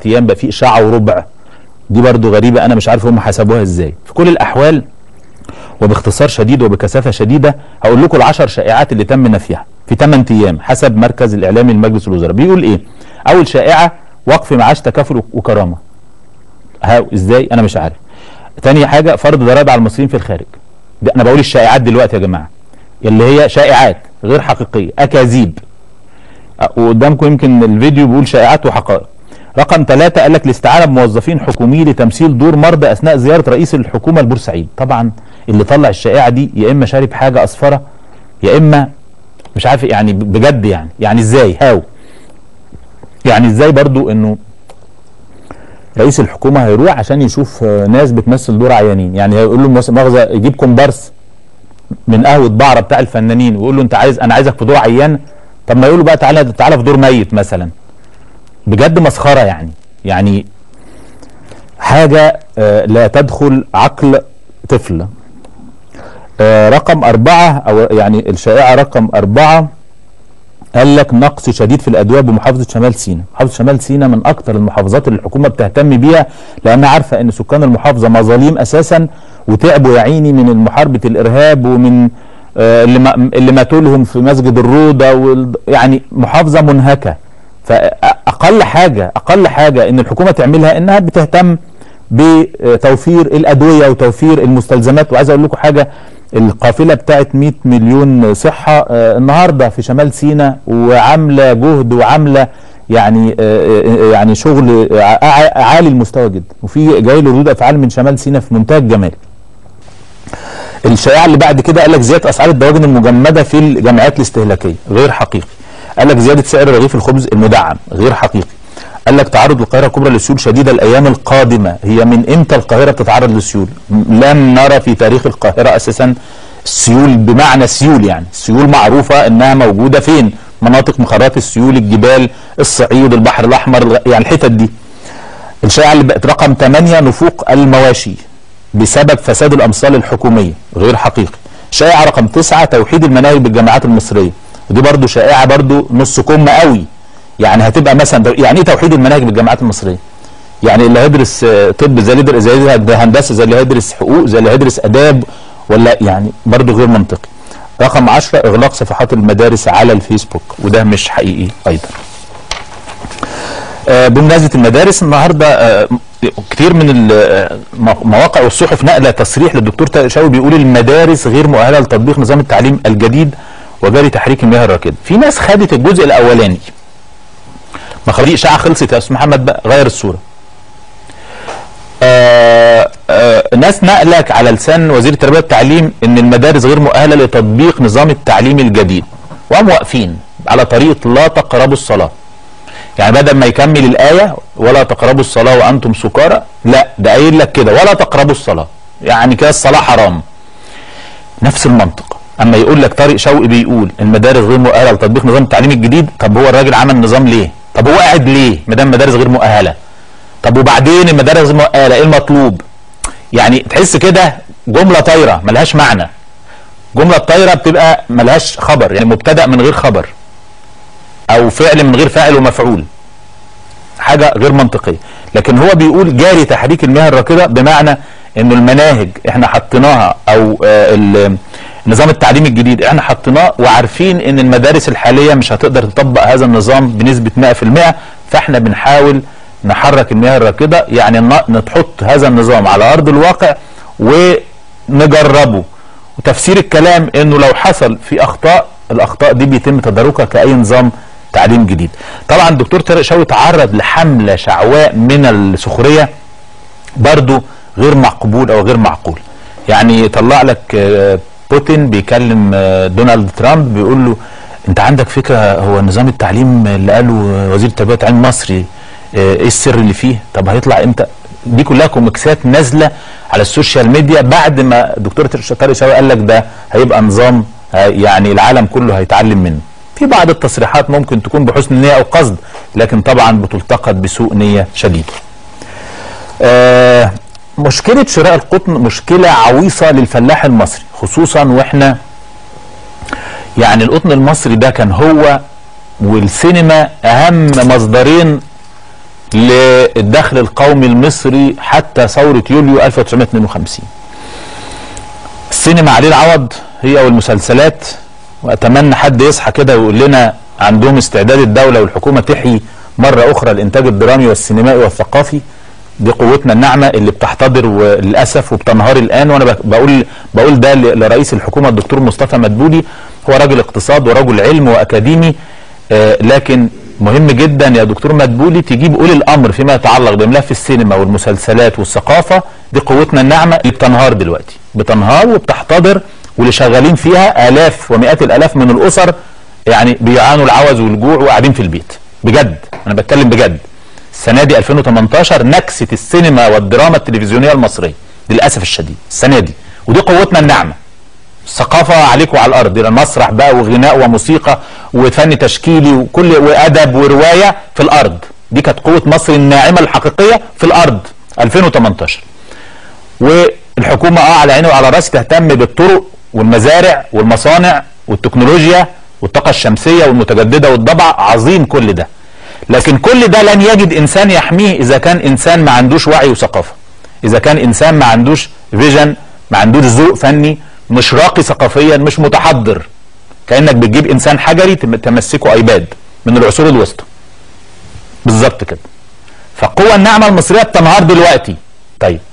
ايام بقى في اشاعه وربع دي برضو غريبه انا مش عارف هم حسبوها ازاي في كل الاحوال وباختصار شديد وبكثافه شديده هقول لكم العشر شائعات اللي تم نفيها في 8 ايام حسب مركز الاعلامي لمجلس الوزراء بيقول ايه اول شائعه وقف معاش تكافل وكرامه ها ازاي انا مش عارف تاني حاجه فرض ضرائب على المصريين في الخارج ده انا بقول الشائعات دلوقتي يا جماعه اللي هي شائعات غير حقيقيه اكاذيب أه، وقدامكم يمكن الفيديو بيقول شائعات وحقائق رقم ثلاثة قال لك الاستعانة بموظفين حكومي لتمثيل دور مرضى أثناء زيارة رئيس الحكومة لبورسعيد طبعا اللي طلع الشائعة دي يا إما شارب حاجة أصفرة يا إما مش عارف يعني بجد يعني يعني إزاي هاو يعني إزاي برضو إنه رئيس الحكومة هيروح عشان يشوف آه، ناس بتمثل دور عيانين يعني هيقول له مؤاخذة- مؤاخذة يجيب كومبارس من قهوة بعرة بتاع الفنانين ويقول له أنت عايز أنا عايزك في دور عيان طب ما يقول له بقى تعالى تعالى في دور ميت مثلا بجد مسخره يعني يعني حاجه آه، لا تدخل عقل طفل آه، رقم أربعة أو يعني الشائعة رقم أربعة قال لك نقص شديد في الأدوية بمحافظة شمال سيناء محافظة شمال سيناء من أكثر المحافظات اللي الحكومة بتهتم بيها لأنها عارفة أن سكان المحافظة مظاليم أساسا وتعبوا يا عيني من محاربة الإرهاب ومن آه، اللي ما اللي ماتوا لهم في مسجد الروضة وال- يعني محافظة منهكة فأقل حاجة أقل حاجة إن الحكومة تعملها إنها بتهتم بتوفير الأدوية وتوفير المستلزمات وعايز أقول لكم حاجة القافلة بتاعت 100 مليون صحة آه، النهاردة في شمال سيناء وعاملة جهد وعاملة يعني آه، آه، يعني شغل آه، ع- عالي المستوى جدا وفي جاي له ردود أفعال من شمال سيناء في منتهى الجمال الشائعه اللي بعد كده قال لك زياده اسعار الدواجن المجمده في الجمعيات الاستهلاكيه غير حقيقي قال لك زياده سعر رغيف الخبز المدعم غير حقيقي قال لك تعرض القاهره الكبرى للسيول شديده الايام القادمه هي من امتى القاهره بتتعرض للسيول م- لم نرى في تاريخ القاهره اساسا السيول بمعنى سيول يعني السيول معروفه انها موجوده فين مناطق مخرات السيول الجبال الصعيد البحر الاحمر الغ- يعني الحتت دي الشائعه اللي بقت رقم 8 نفوق المواشي بسبب فساد الامصال الحكوميه غير حقيقي شائعه رقم 9 توحيد المناهج بالجامعات المصريه ودي برضو شائعه برضو نص كم قوي يعني هتبقى مثلا يعني ايه توحيد المناهج بالجامعات المصريه يعني اللي هيدرس آه، طب زي اللي يدرس زي اللي هيدرس هندسه زي اللي هيدرس حقوق زي اللي هيدرس اداب ولا يعني برضو غير منطقي رقم 10 اغلاق صفحات المدارس على الفيسبوك وده مش حقيقي ايضا آه، بمناسبه المدارس النهارده آه، كتير من المواقع والصحف نقل تصريح للدكتور طارق شاوي بيقول المدارس غير مؤهله لتطبيق نظام التعليم الجديد وجري تحريك المياه الراكده. في ناس خدت الجزء الاولاني ما خلاص اشاعه خلصت يا استاذ محمد بقى غير الصوره. آه آه ناس نقلك على لسان وزير التربيه والتعليم ان المدارس غير مؤهله لتطبيق نظام التعليم الجديد وهم واقفين على طريقه لا تقربوا الصلاه. يعني بدل ما يكمل الآية ولا تقربوا الصلاة وأنتم سكارى لا ده قايل لك كده ولا تقربوا الصلاة يعني كده الصلاة حرام نفس المنطق أما يقول لك طارق شوقي بيقول المدارس غير مؤهلة لتطبيق نظام التعليم الجديد طب هو الراجل عمل نظام ليه طب هو قاعد ليه ما دام المدارس غير مؤهلة طب وبعدين المدارس غير مؤهلة ايه المطلوب يعني تحس كده جملة طايرة ملهاش معنى جملة طايرة بتبقى ملهاش خبر يعني مبتدأ من غير خبر او فعل من غير فاعل ومفعول حاجه غير منطقيه لكن هو بيقول جاري تحريك المياه الراكده بمعنى انه المناهج احنا حطيناها او آه ال- نظام التعليم الجديد احنا حطيناه وعارفين ان المدارس الحاليه مش هتقدر تطبق هذا النظام بنسبه 100% فاحنا بنحاول نحرك المياه الراكده يعني ن- نحط هذا النظام على ارض الواقع ونجربه وتفسير الكلام انه لو حصل في اخطاء الاخطاء دي بيتم تداركها كاي نظام تعليم جديد طبعا الدكتور طارق شوقي تعرض لحمله شعواء من السخريه برضو غير مقبول او غير معقول يعني طلع لك آه، بوتين بيكلم آه، دونالد ترامب بيقول له انت عندك فكره هو نظام التعليم اللي قاله وزير التربيه والتعليم المصري آه، ايه السر اللي فيه طب هيطلع امتى دي كلها كوميكسات نازله على السوشيال ميديا بعد ما الدكتور طارق شوقي قال لك ده هيبقى نظام آه، يعني العالم كله هيتعلم منه في بعض التصريحات ممكن تكون بحسن نيه او قصد لكن طبعا بتلتقط بسوء نيه شديد آه مشكلة شراء القطن مشكلة عويصة للفلاح المصري خصوصا واحنا يعني القطن المصري ده كان هو والسينما اهم مصدرين للدخل القومي المصري حتى ثورة يوليو 1952 السينما عليه العوض هي والمسلسلات واتمنى حد يصحى كده ويقول لنا عندهم استعداد الدولة والحكومة تحيي مرة أخرى الإنتاج الدرامي والسينمائي والثقافي دي قوتنا الناعمة اللي بتحتضر وللأسف وبتنهار الآن وأنا بق- بقول بقول ده ل- لرئيس الحكومة الدكتور مصطفى مدبولي هو راجل اقتصاد ورجل علم وأكاديمي آه، لكن مهم جدا يا دكتور مدبولي تجيب أولي الأمر فيما يتعلق بملف السينما والمسلسلات والثقافة دي قوتنا الناعمة اللي بتنهار دلوقتي بتنهار وبتحتضر واللي شغالين فيها آلاف ومئات الآلاف من الأسر يعني بيعانوا العوز والجوع وقاعدين في البيت بجد أنا بتكلم بجد السنه دي 2018 نكسه السينما والدراما التلفزيونيه المصريه للاسف الشديد السنه دي ودي قوتنا الناعمه الثقافه عليكم على الارض الى المسرح بقى وغناء وموسيقى وفن تشكيلي وكل وادب وروايه في الارض دي كانت قوه مصر الناعمه الحقيقيه في الارض 2018 والحكومه اه على عيني وعلى راسي تهتم بالطرق والمزارع والمصانع والتكنولوجيا والطاقه الشمسيه والمتجدده والضبع عظيم كل ده لكن كل ده لن يجد انسان يحميه اذا كان انسان ما عندوش وعي وثقافه اذا كان انسان ما عندوش فيجن ما عندوش ذوق فني مش راقي ثقافيا مش متحضر كانك بتجيب انسان حجري تم- تمسكه ايباد من العصور الوسطى بالظبط كده فالقوة الناعمة المصرية بتنهار دلوقتي طيب